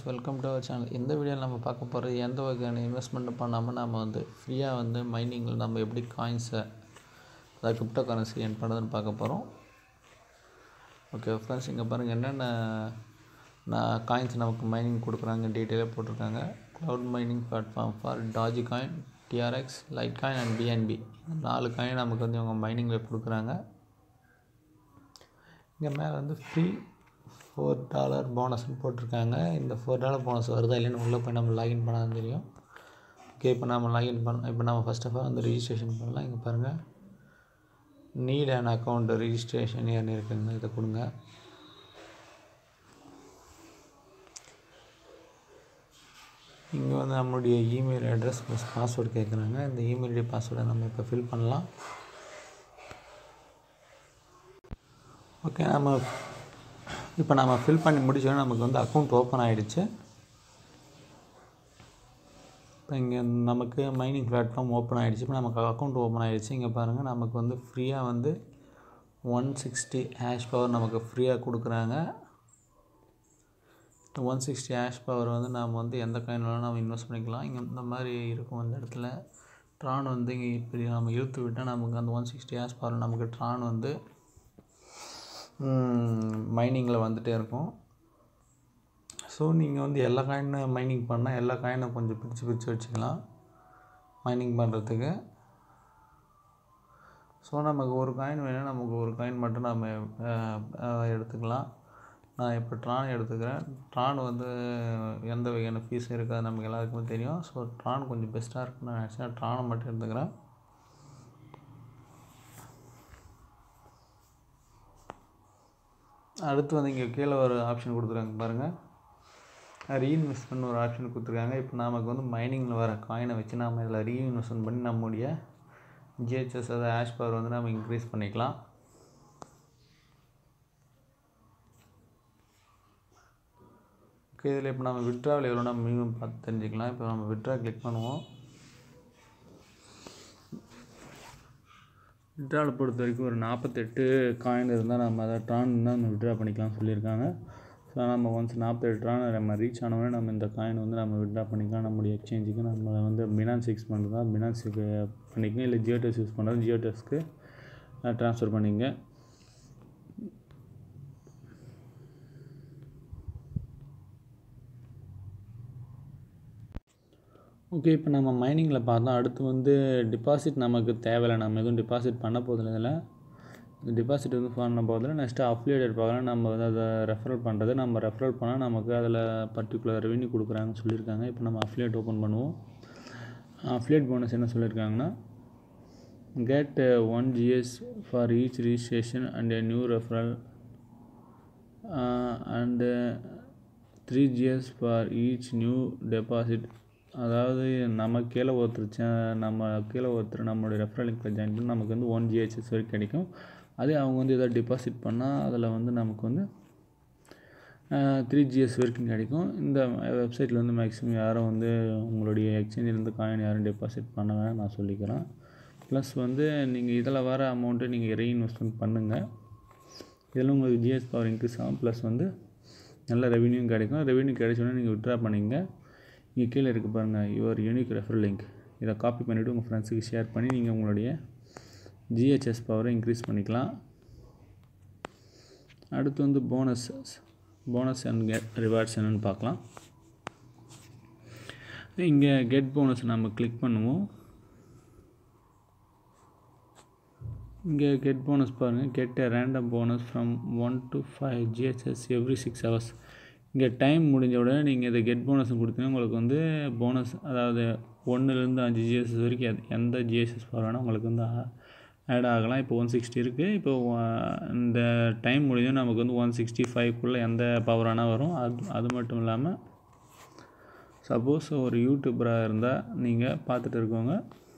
friends welcome to our channel இந்த வீடியோவில் நம்ம பார்க்க போகிறது எந்த வகையான இன்வெஸ்ட்மெண்ட் பண்ணாமல் நம்ம வந்து ஃப்ரீயாக வந்து மைனிங்கில் நம்ம எப்படி காயின்ஸை அதாவது கிரிப்டோ கரன்சி என் பண்ணுறதுன்னு பார்க்க போகிறோம் ஓகே ஃப்ரெண்ட்ஸ் இங்கே பாருங்கள் என்னென்ன நான் காயின்ஸ் நமக்கு மைனிங் கொடுக்குறாங்க டீட்டெயிலாக போட்டிருக்காங்க cloud mining platform for doge coin TRX lite coin and BNB நாலு காயின் நமக்கு வந்து இவங்க மைனிங்கில் கொடுக்குறாங்க இங்கே மேலே வந்து ஃப்ரீ ஃபோர் டாலர் போனஸ்னு போட்டிருக்காங்க இந்த ஃபோர் டாலர் போனஸ் வருதா இல்லைன்னு உள்ளே போய் நம்ம லாகின் பண்ணாதான் தெரியும் ஓகே இப்போ நம்ம லாகின் பண்ண இப்போ நம்ம ஃபஸ்ட் ஆஃப் ஆல் வந்து ரிஜிஸ்ட்ரேஷன் பண்ணலாம் இங்கே பாருங்கள் நீட் அண்ட் அக்கௌண்ட் ரிஜிஸ்ட்ரேஷன் ஏன்னு இருக்குங்க இதை கொடுங்க இங்கே வந்து நம்மளுடைய இமெயில் அட்ரஸ் ப்ளஸ் பாஸ்வேர்டு கேட்குறாங்க இந்த இமெயிலுடைய பாஸ்வேர்டை நம்ம இப்போ ஃபில் பண்ணலாம் ஓகே நம்ம இப்போ நம்ம ஃபில் பண்ணி முடிச்சோன்னா நமக்கு வந்து அக்கௌண்ட் ஓப்பன் ஆகிடுச்சு இப்போ இங்கே நமக்கு மைனிங் பிளாட்ஃபார்ம் ஓப்பன் ஆகிடுச்சு இப்போ நமக்கு அக்கௌண்ட் ஓப்பன் ஆகிடுச்சு இங்கே பாருங்கள் நமக்கு வந்து ஃப்ரீயாக வந்து ஒன் சிக்ஸ்டி ஹேஷ் பவர் நமக்கு ஃப்ரீயாக கொடுக்குறாங்க ஒன் சிக்ஸ்டி ஹேஷ் பவர் வந்து நம்ம வந்து எந்த காயினாலும் நம்ம இன்வெஸ்ட் பண்ணிக்கலாம் இங்கே இந்த மாதிரி இருக்கும் அந்த இடத்துல ட்ரான் வந்து இங்கே இப்படி நம்ம இழுத்து விட்டால் நமக்கு அந்த ஒன் சிக்ஸ்டி ஹேஷ் பவர் நமக்கு ட்ரான் வந்து மைனிங்கில் வந்துகிட்டே இருக்கும் ஸோ நீங்கள் வந்து எல்லா காயினும் மைனிங் பண்ணால் எல்லா காயினும் கொஞ்சம் பிரித்து பிரித்து வச்சுக்கலாம் மைனிங் பண்ணுறதுக்கு ஸோ நமக்கு ஒரு காயின் வேணும் நமக்கு ஒரு காயின் மட்டும் நம்ம எடுத்துக்கலாம் நான் இப்போ ட்ரான் எடுத்துக்கிறேன் ட்ரான் வந்து எந்த வகையான ஃபீஸ் இருக்காது நமக்கு எல்லாருக்குமே தெரியும் ஸோ ட்ரான் கொஞ்சம் பெஸ்ட்டாக இருக்குன்னு நான் நினச்சேன் ட்ரானை மட்டும் எடுத்துக்கிறேன் அடுத்து வந்து இங்கே கீழே ஒரு ஆப்ஷன் கொடுத்துருக்காங்க பாருங்கள் ரீஇன்வெஸ்ட்மெண்ட் ஒரு ஆப்ஷன் கொடுத்துருக்காங்க இப்போ நமக்கு வந்து மைனிங்கில் வர காயினை வச்சு நம்ம இதில் ரீஇன்வெஸ்ட்மெண்ட் பண்ணி நம்முடைய ஜிஹெச்எஸ் அதாவது ஆஷ் பவர் வந்து நம்ம இன்க்ரீஸ் பண்ணிக்கலாம் ஓகே இதில் இப்போ நம்ம விட்ராவில் எவ்வளோ நம்ம மினிமம் பார்த்து தெரிஞ்சுக்கலாம் இப்போ நம்ம விட்ரா கிளிக் பண்ணுவோம் விட்ராவில் பொறுத்த வரைக்கும் ஒரு நாற்பத்தெட்டு காயின் இருந்தால் நம்ம அதை ட்ரான் தான் நம்ம விட்ரா பண்ணிக்கலாம் சொல்லியிருக்காங்க ஸோ நம்ம ஒன்ஸ் நாற்பத்தெட்டு ட்ரான் நம்ம ரீச் ஆனவொடனே நம்ம இந்த காயின் வந்து நம்ம விட்ரா பண்ணிக்கலாம் நம்மளுடைய எக்ஸ்சேஞ்சுக்கு நம்ம வந்து பினான்ஸ் யூஸ் பண்ணுறதா பினான்ஸுக்கு பண்ணிக்கங்க இல்லை ஜியோடெஸ் யூஸ் பண்ணுறது ஜியோடெஸ்க்கு ட்ரான்ஸ்ஃபர் பண்ணிங்க ஓகே இப்போ நம்ம மைனிங்கில் பார்த்தோம் அடுத்து வந்து டிபாசிட் நமக்கு தேவையில்லை நம்ம எதுவும் டிபாசிட் பண்ண போதில்லை இதில் டிபாசிட் வந்து பண்ண போதில்லை நெக்ஸ்ட்டு அஃப்லியேட்டட் பார்க்கலாம் நம்ம வந்து அதை ரெஃபரல் பண்ணுறது நம்ம ரெஃபரல் பண்ணால் நமக்கு அதில் பர்டிகுலர் ரெவன்யூ கொடுக்குறாங்கன்னு சொல்லியிருக்காங்க இப்போ நம்ம அஃப்லியேட் ஓப்பன் பண்ணுவோம் அஃப்லியேட் போனஸ் என்ன சொல்லியிருக்காங்கன்னா get one GS for each registration and a new referral and three GS for each new deposit அதாவது நம்ம கீழே ஒருத்தர் நம்ம கீழே ஒருத்தர் நம்மளுடைய ரெஃபரல் லிங்கில் ஜாயின் பண்ணி நமக்கு வந்து ஒன் ஜிஹெச்எஸ் வரைக்கும் கிடைக்கும் அதே அவங்க வந்து எதாவது டிபாசிட் பண்ணால் அதில் வந்து நமக்கு வந்து த்ரீ ஜிஎஸ் வரைக்கும் கிடைக்கும் இந்த வெப்சைட்டில் வந்து மேக்ஸிமம் யாரும் வந்து உங்களுடைய எக்ஸ்சேஞ்சிலேருந்து காயின் யாரும் டெபாசிட் பண்ண வேணாம் நான் சொல்லிக்கிறேன் ப்ளஸ் வந்து நீங்கள் இதில் வர அமௌண்ட்டு நீங்கள் ரீஇன்வெஸ்ட்மெண்ட் பண்ணுங்கள் இதில் உங்களுக்கு ஜிஎஸ் பவர் இன்க்ரீஸ் ஆகும் ப்ளஸ் வந்து நல்ல ரெவன்யூ கிடைக்கும் ரெவன்யூ கிடைச்சோன்னே நீங்கள் விட்ரா பண்ணிங்க இங்கே கீழே இருக்குது பாருங்கள் யுவர் யூனிக் ரெஃபரல் லிங்க் இதை காப்பி பண்ணிவிட்டு உங்கள் ஃப்ரெண்ட்ஸுக்கு ஷேர் பண்ணி நீங்கள் உங்களுடைய ஜிஹெச்எஸ் பவரை இன்க்ரீஸ் பண்ணிக்கலாம் அடுத்து வந்து bonus bonus and get rewards என்னென்னு பார்க்கலாம் இங்கே கெட் போனஸ் நம்ம கிளிக் பண்ணுவோம் இங்கே கெட் போனஸ் பாருங்கள் get a random bonus from one to five GHS every six hours இங்கே டைம் முடிஞ்ச உடனே நீங்கள் இதை கெட் போனஸ் கொடுத்தீங்கன்னா உங்களுக்கு வந்து போனஸ் அதாவது ஒன்றுலேருந்து அஞ்சு ஜிஎஸ்எஸ் வரைக்கும் எந்த ஜிஎஸ்எஸ் வேணால் உங்களுக்கு வந்து ஆட் ஆகலாம் இப்போ ஒன் சிக்ஸ்டி இருக்குது இப்போ இந்த டைம் முடிஞ்சோம் நமக்கு வந்து ஒன் சிக்ஸ்டி ஃபைவ்க்குள்ளே எந்த பவரானா வரும் அது அது மட்டும் இல்லாமல் சப்போஸ் ஒரு யூடியூபராக இருந்தால் நீங்கள் பார்த்துட்டு இருக்கோங்க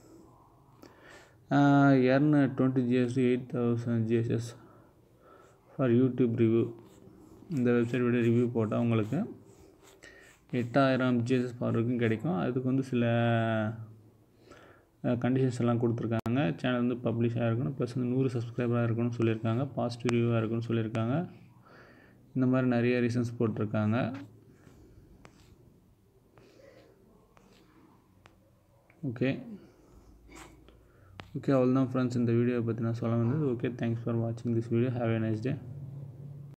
இரநூ twenty GST eight thousand GSS for YouTube review இந்த வெப்சைட் விட ரிவ்யூ போட்டால் உங்களுக்கு எட்டாயிரம் ஜிஎஸ்எஸ் பவர் வரைக்கும் கிடைக்கும் அதுக்கு வந்து சில கண்டிஷன்ஸ் எல்லாம் கொடுத்துருக்காங்க சேனல் வந்து பப்ளிஷாக இருக்கணும் ப்ளஸ் வந்து நூறு சப்ஸ்கிரைபராக இருக்கணும்னு சொல்லியிருக்காங்க பாசிட்டிவ் ரிவ்யூவாக இருக்குன்னு சொல்லியிருக்காங்க இந்த மாதிரி நிறைய ரீசன்ஸ் போட்டிருக்காங்க ஓகே ஓகே அவ்வளோதான் ஃப்ரெண்ட்ஸ் இந்த வீடியோவை பற்றி நான் சொல்ல வந்தது ஓகே தேங்க்ஸ் ஃபார் வாட்சிங் this video have a nice day